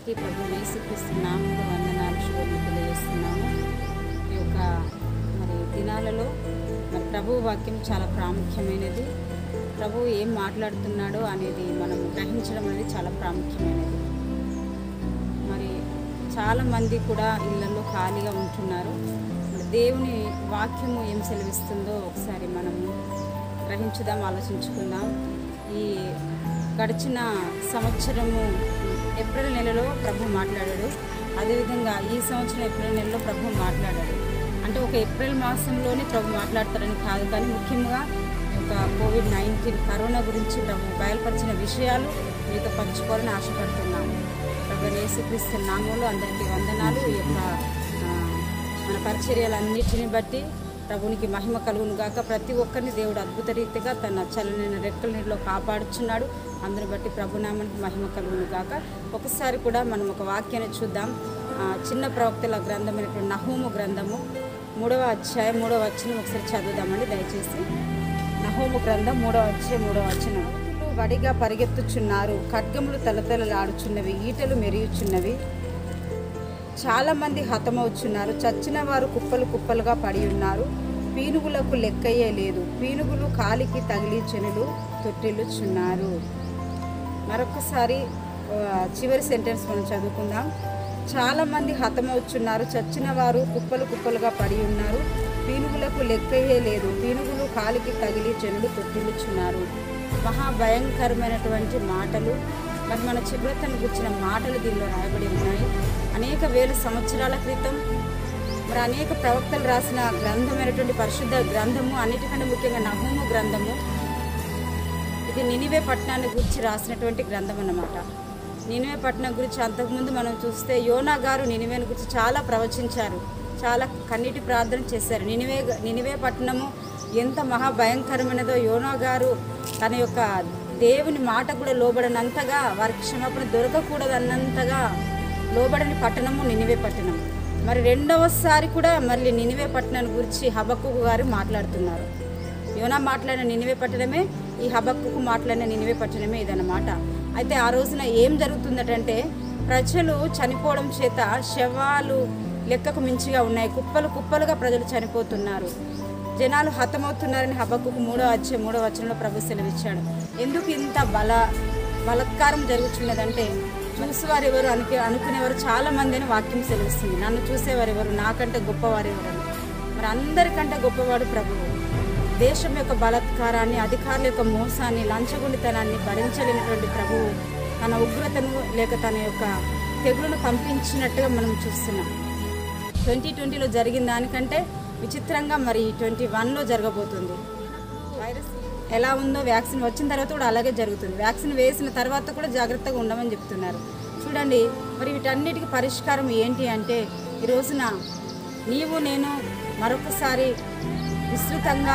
అందరికీ ప్రభు యేసుక్రీస్తు నామంలో వందనాలు శుభములు తెలియజేస్తున్నాము ఈ యొక్క మరి దినాలలో మరి ప్రభు వాక్యం చాలా ప్రాముఖ్యమైనది ప్రభు ఏం మాట్లాడుతున్నాడో అనేది మనం గ్రహించడం అనేది చాలా ప్రాముఖ్యమైనది మరి చాలామంది కూడా ఇళ్ళల్లో ఖాళీగా ఉంటున్నారు మరి దేవుని వాక్యము ఏం సెలవిస్తుందో ఒకసారి మనము గ్రహించుదాం ఆలోచించుకుందాం ఈ గడిచిన సంవత్సరము ఏప్రిల్ నెలలో ప్రభు మాట్లాడాడు అదేవిధంగా ఈ సంవత్సరం ఏప్రిల్ నెలలో ప్రభు మాట్లాడాడు అంటే ఒక ఏప్రిల్ మాసంలోనే ప్రభు మాట్లాడతారని కాదు కానీ ముఖ్యంగా ఒక కోవిడ్ నైన్టీన్ కరోనా గురించి ప్రభు బయలుపరిచిన విషయాలు మీతో పంచుకోవాలని ఆశపడుతున్నాము ప్రభు యేసుక్రీస్తు నామంలో అందరికీ వందనాలు ఈ యొక్క ఆ, మన పరిచర్యలన్నిటిని బట్టి ప్రభునికి మహిమ కలుగును గాక ప్రతి ఒక్కరిని దేవుడు అద్భుత రీతిగా తన చలనైన రెక్కల నీటిలో కాపాడుచున్నాడు అందుని బట్టి ప్రభునామానికి మహిమ కలుగును గాక ఒకసారి కూడా మనం ఒక వాక్యాన్ని చూద్దాం ఆ, చిన్న ప్రవక్తల గ్రంథమైనటువంటి నహూము గ్రంథము మూడవ అధ్యాయం మూడవ వచనం ఒకసారి చదువుదామండి దయచేసి నహోము గ్రంథం మూడవ అధ్యాయం మూడవ వచనం యూదులు వడిగా పరిగెత్తుచున్నారు ఖడ్గములు తలతలలాడుచున్నవి ఈటలు మెరియుచున్నవి చాలా మంది హతమవుచున్నారు చచ్చిన వారు కుప్పలు కుప్పలుగా పడి ఉన్నారు పీనుగులకు లెక్కయ్యే లేదు పీనుగులు కాలికి తగిలి చెనులు తొట్టిల్లుచున్నారు మరొకసారి ఆ, చివరి సెంటెన్స్ మనం చదువుకుందాం చాలా మంది హతమవుచున్నారు చచ్చిన వారు కుప్పలు కుప్పలుగా పడి ఉన్నారు పీనుగులకు లెక్కయ్యే లేదు పీనుగులు కాలికి తగిలి చెనులు తొట్టిల్లుచున్నారు మహా భయంకరమైనటువంటి మాటలు మరి మన చిబ్రతను గుర్చిన మాటలు దీనిలో రాయబడి ఉన్నాయి అనేక వేల సంవత్సరాల క్రితం మరి అనేక ప్రవక్తలు రాసిన గ్రంథమైనటువంటి పరిశుద్ధ గ్రంథము అన్నిటికంటే ముఖ్యంగా నహూము గ్రంథము ఇది నినివే పట్టణాన్ని గురించి రాసినటువంటి గ్రంథం అన్నమాట నినివే పట్టణం గురించి అంతకుముందు మనం చూస్తే యోనా గారు నినివేని గురించి చాలా ప్రవచించారు చాలా కన్నీటి ప్రార్థన చేశారు నినివే నినివే పట్టణము ఎంత మహాభయంకరమైనదో యోనా గారు తన యొక్క దేవుని మాట కూడా లోబడనంతగా వారికి క్షమాపణ దొరకకూడదన్నంతగా లోబడని పట్టణము నినివే పట్టణం మరి రెండవసారి కూడా మళ్ళీ నినివే పట్టణం గురించి హబక్కు గారు మాట్లాడుతున్నారు యోనా మాట్లాడిన నినివే పట్టణమే ఈ హబక్కుకు మాట్లాడిన నినివే పట్టణమే ఇదన్నమాట అయితే ఆ రోజున ఏం జరుగుతుందటంటే ప్రజలు చనిపోవడం చేత శవాలు లెక్కకు మించిగా ఉన్నాయి కుప్పలు కుప్పలుగా ప్రజలు చనిపోతున్నారు జనాలు హతమవుతున్నారని హబక్కుకు మూడో వచ్చే మూడో వచనంలో ప్రభు సెలవిచ్చాడు ఎందుకు ఇంత బల బలత్కారం జరుగుతున్నదంటే చూసేవారు ఎవరు అనుకు అనుకునేవారు చాలా మంది అని వాక్యం సెలవిస్తుంది నన్ను చూసేవారు ఎవరు నాకంటే గొప్పవారు ఎవరు మరి అందరికంటే గొప్పవాడు ప్రభువు దేశం యొక్క బలాత్కారాన్ని అధికారుల యొక్క మోసాన్ని లంచగొండితనాన్ని భరించలేనటువంటి ప్రభువు తన ఉగ్రతను లేక తన యొక్క తెగులను పంపించినట్టుగా మనం చూస్తున్నాం ట్వంటీ ట్వంటీలో జరిగిన దానికంటే విచిత్రంగా మరి ట్వంటీ వన్లో జరగబోతుంది వైరస్ ఎలా ఉందో వ్యాక్సిన్ వచ్చిన తర్వాత కూడా అలాగే జరుగుతుంది వ్యాక్సిన్ వేసిన తర్వాత కూడా జాగ్రత్తగా ఉండమని చెప్తున్నారు చూడండి మరి వీటన్నిటికీ పరిష్కారం ఏంటి అంటే ఈ రోజున నీవు నేను మరొకసారి విస్తృతంగా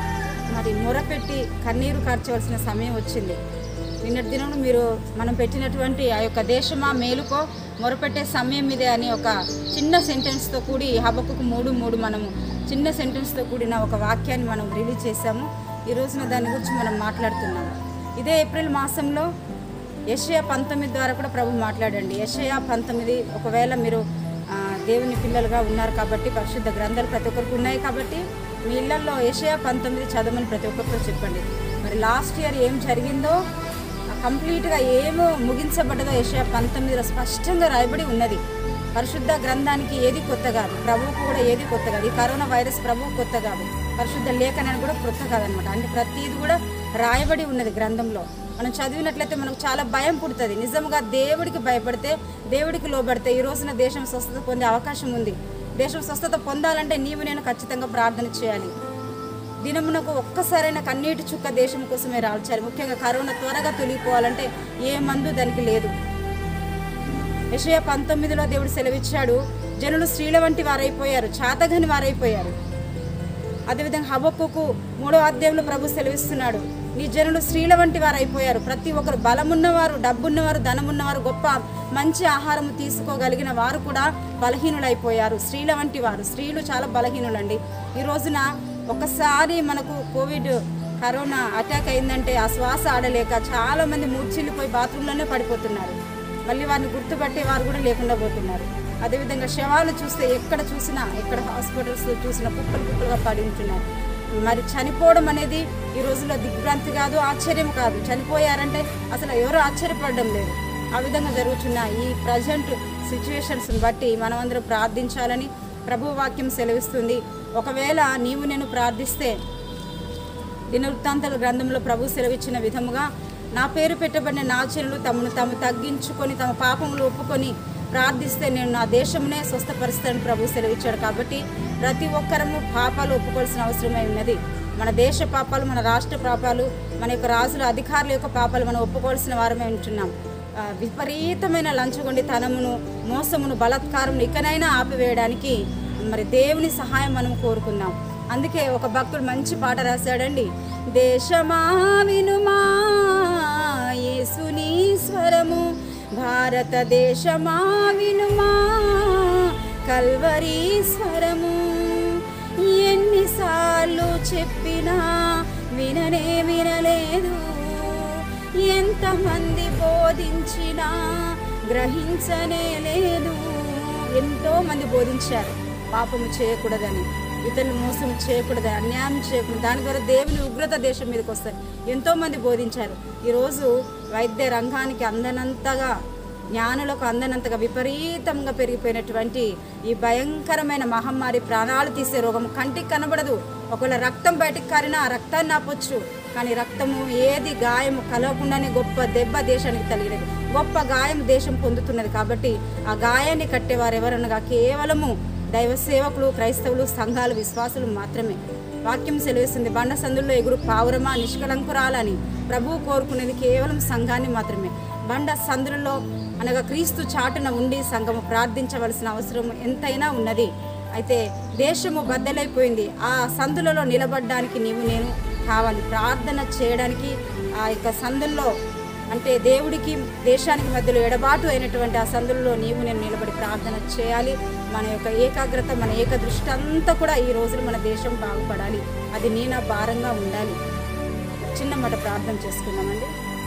మరి మొరపెట్టి కన్నీరు కార్చవలసిన సమయం వచ్చింది నిన్నటి దినం మీరు మనం పెట్టినటువంటి ఆ యొక్క దేశమా మేలుకో మొరపెట్టే సమయం ఇదే అని ఒక చిన్న సెంటెన్స్తో కూడి హబకుకు మూడు మూడు మనము చిన్న సెంటెన్స్తో కూడిన ఒక వాక్యాన్ని మనం రిలీజ్ చేశాము ఈ రోజున దాని గురించి మనం మాట్లాడుతున్నాము ఇదే ఏప్రిల్ మాసంలో యషయా పంతొమ్మిది ద్వారా కూడా ప్రభు మాట్లాడండి యషయా పంతొమ్మిది ఒకవేళ మీరు ఆ, దేవుని పిల్లలుగా ఉన్నారు కాబట్టి పరిశుద్ధ గ్రంథాలు ప్రతి ఒక్కరికి ఉన్నాయి కాబట్టి మీ ఇళ్లలో యషయా పంతొమ్మిది చదవమని ప్రతి ఒక్కరితో చెప్పండి మరి లాస్ట్ ఇయర్ ఏం జరిగిందో కంప్లీట్గా ఏమో ముగించబడ్డదో యషయా పంతొమ్మిదిలో స్పష్టంగా రాయబడి ఉన్నది పరిశుద్ధ గ్రంథానికి ఏది కొత్త కాదు ప్రభువుకు కూడా ఏది కొత్త కాదు ఈ కరోనా వైరస్ ప్రభువు కొత్త కాదు పరిశుద్ధ లేఖనాన్ని కూడా కొత్త కాదనమాట అంటే ప్రతిది కూడా రాయబడి ఉన్నది గ్రంథంలో మనం చదివినట్లయితే మనకు చాలా భయం పుడుతుంది నిజంగా దేవుడికి భయపడితే దేవుడికి లోబడితే ఈ రోజున దేశం స్వస్థత పొందే అవకాశం ఉంది దేశం స్వస్థత పొందాలంటే నీవు నేను ఖచ్చితంగా ప్రార్థన చేయాలి దినమునకు ఒక్కసారైన కన్నీటి చుక్క దేశం కోసమే రాల్చాలి ముఖ్యంగా కరోనా త్వరగా తొలగిపోవాలంటే ఏ మందు దానికి లేదు యెషయా పంతొమ్మిదిలో దేవుడు సెలవిచ్చాడు జనులు స్త్రీల వంటి వారైపోయారు చాతగని వారైపోయారు అదేవిధంగా హబక్కుకు మూడో అధ్యాయంలో ప్రభు సెలవిస్తున్నాడు నీ జనులు స్త్రీల వంటి వారు అయిపోయారు ప్రతి ఒక్కరు బలమున్నవారు డబ్బున్నవారు ధనమున్నవారు గొప్ప మంచి ఆహారం తీసుకోగలిగిన వారు కూడా బలహీనులైపోయారు స్త్రీల వంటి వారు స్త్రీలు చాలా బలహీనులండి ఈ రోజున ఒకసారి మనకు కోవిడ్ కరోనా అటాక్ అయిందంటే ఆ శ్వాస ఆడలేక చాలా మంది మూర్చిల్లిపోయి బాత్రూంలోనే పడిపోతున్నారు మళ్ళీ వారిని గుర్తుపట్టే వారు కూడా లేకుండా పోతున్నారు అదేవిధంగా శవాలు చూస్తే ఎక్కడ చూసినా ఎక్కడ హాస్పిటల్స్ చూసినా కుప్పలు కుప్పలుగా పడి ఉంటున్నారు మరి చనిపోవడం అనేది ఈ రోజుల్లో దిగ్భ్రాంతి కాదు ఆశ్చర్యం కాదు చనిపోయారంటే అసలు ఎవరు ఆశ్చర్యపడడం లేదు ఆ విధంగా జరుగుతున్న ఈ ప్రజెంట్ సిచ్యువేషన్స్ని బట్టి మనమందరం ప్రార్థించాలని ప్రభు వాక్యం సెలవిస్తుంది ఒకవేళ నీవు నేను ప్రార్థిస్తే దినవృత్తాంతాల గ్రంథంలో ప్రభు సెలవిచ్చిన విధముగా నా పేరు పెట్టబడిన నాచనులు తమను తాము తగ్గించుకొని తమ పాపములు ఒప్పుకొని ప్రార్థిస్తే నేను నా దేశమునే స్వస్థపరుస్తానని ప్రభు సెలవిచ్చాడు కాబట్టి ప్రతి ఒక్కరము పాపాలు ఒప్పుకోవాల్సిన అవసరమై ఉన్నది మన దేశ పాపాలు మన రాష్ట్ర పాపాలు మన యొక్క రాజుల అధికారుల యొక్క పాపాలు మనం ఒప్పుకోవాల్సిన వారమే ఉంటున్నాం ఆ, విపరీతమైన లంచగొండితనమును మోసమును బలాత్కారమును ఇకనైనా ఆపివేయడానికి మరి దేవుని సహాయం మనం కోరుకుందాం అందుకే ఒక భక్తుడు మంచి పాట రాశాడండి దేశమా వినుమా యేసుని స్వరము భారతదేశమా వినుమా కల్వరి స్వరము ఎన్నిసార్లు చెప్పినా విననే వినలేదు ఎంతమంది బోధించినా గ్రహించనే లేదు ఎంతో మంది బోధించారు పాపము చేయకూడదని ఇతరులు మోసం చేయకూడదని అన్యాయం చేయకూడదు దాని ద్వారా దేవుని ఉగ్రత దేశం మీదకి వస్తాయి ఎంతో మంది బోధించారు ఈరోజు వైద్య రంగానికి అందనంతగా జ్ఞానులకు అందనంతగా విపరీతంగా పెరిగిపోయినటువంటి ఈ భయంకరమైన మహమ్మారి ప్రాణాలు తీసే రోగం కంటికి కనబడదు ఒకవేళ రక్తం బయటికి కారినా ఆ రక్తాన్ని ఆపొచ్చు కానీ రక్తము ఏది గాయము కలవకుండానే గొప్ప దెబ్బ దేశానికి తగిలినది గొప్ప గాయం దేశం పొందుతున్నది కాబట్టి ఆ గాయాన్ని కట్టేవారు ఎవరనగా కేవలము దైవ సేవకులు క్రైస్తవులు సంఘాలు విశ్వాసులు మాత్రమే వాక్యం సెలవిస్తుంది బండ సందుల్లో ఎగురు పావురమా నిష్కలంకురాలని ప్రభువు కోరుకునేది కేవలం సంఘాన్ని మాత్రమే బండ సందులలో అనగా క్రీస్తు చాటున ఉండి సంఘము ప్రార్థించవలసిన అవసరం ఎంతైనా ఉన్నది అయితే దేశము బద్దలైపోయింది ఆ సందులలో నిలబడడానికి నీవు నేను కావాలి ప్రార్థన చేయడానికి ఆ యొక్క సందుల్లో అంటే దేవుడికి దేశానికి మధ్యలో ఎడబాటు అయినటువంటి ఆ సందుల్లో నీవు నేను నిలబడి ప్రార్థన చేయాలి మన యొక్క ఏకాగ్రత మన ఏక దృష్టి అంతా కూడా ఈ రోజులు మన దేశం బాగుపడాలి అది నీ నా భారంగా ఉండాలి చిన్న మాట ప్రార్థన చేసుకుందామండి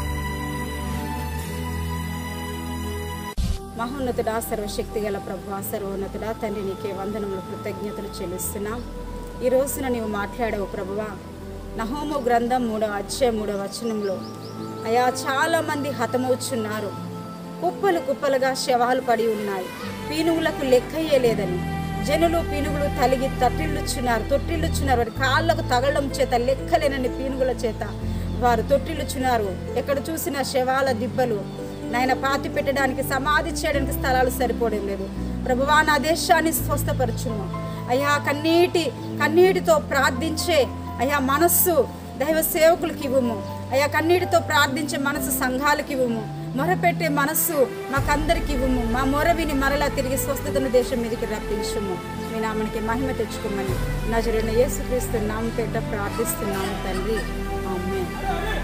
మహోన్నతుడా సర్వశక్తి గల ప్రభు సర్వోన్నతుడా తండ్రి నీకే వందనములు కృతజ్ఞతలు చెల్లిస్తున్నాం ఈ రోజున నీవు మాట్లాడావు ప్రభువా నహోము గ్రంథం మూడవ అధ్యాయం మూడవ వచనంలో అయా చాలా మంది హతమవుచున్నారు కుప్పలు కుప్పలుగా శవాలు పడి ఉన్నాయి పీనుగులకు లెక్కయ్యలేదని జనులు పీనుగులు తలిగి తట్టిల్లుచున్నారు తొట్టిల్లుచున్నారు వారి కాళ్ళకు తగలడం చేత లెక్కలేనని పీనుగుల చేత వారు తొట్టిల్లుచున్నారు ఎక్కడ చూసిన శవాల దిబ్బలు నాయన పాతి పెట్టడానికి సమాధి చేయడానికి స్థలాలు సరిపోవడం లేదు ప్రభువా నా దేశాన్ని స్వస్థపరచును అయ్యా కన్నీటి కన్నీటితో ప్రార్థించే అయ్యా మనస్సు దైవ సేవకులకి ఇవ్వము అయ్యా కన్నీటితో ప్రార్థించే మనసు సంఘాలకి ఇవ్వము మొరపెట్టే మనస్సు మాకందరికి ఇవ్వము మా మొర విని మరలా తిరిగి స్వస్థతను దేశం మీదకి రప్పించుము మీ నామనికి మహిమ తెచ్చుకోమని నజరున్న యేసుక్రీస్తు నామపేట ప్రార్థిస్తున్నాము తండ్రి ఆమె